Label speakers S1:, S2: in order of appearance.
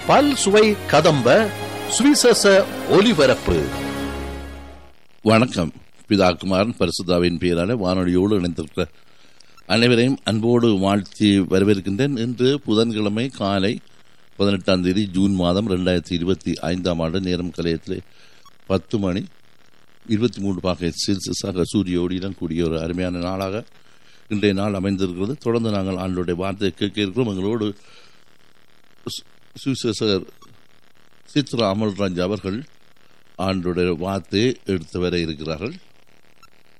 S1: பல் சுவை கதம்ப சுவிசேஷ ஒலிபரப்பு
S2: வணக்கம் பிதா குமாரன் பரிசுத்தாவின் பெயரால வானொலியோடு இணைந்திருக்கிற அனைவரையும் அன்போடு வாழ்த்தி வரவேற்கின்றேன் இன்று புதன்கிழமை காலை பதினெட்டாம் தேதி ஜூன் மாதம் ரெண்டாயிரத்தி இருபத்தி ஐந்தாம் ஆண்டு நேரம் கலையத்திலே பத்து மணி இருபத்தி மூன்று பாகை செல்சியஸாக சூரிய ஒளியுடன் கூடிய ஒரு அருமையான நாளாக இன்றைய நாள் அமைந்திருக்கிறது தொடர்ந்து நாங்கள் ஆண்டோடைய வார்த்தையை கேட்க இருக்கிறோம் எங்களோடு சு- சுவிசேஷகர் சித்ரா அமல்ராஜ் அவர்கள் ஆண்டோடைய வார்த்தையை எடுத்து வர இருக்கிறார்கள்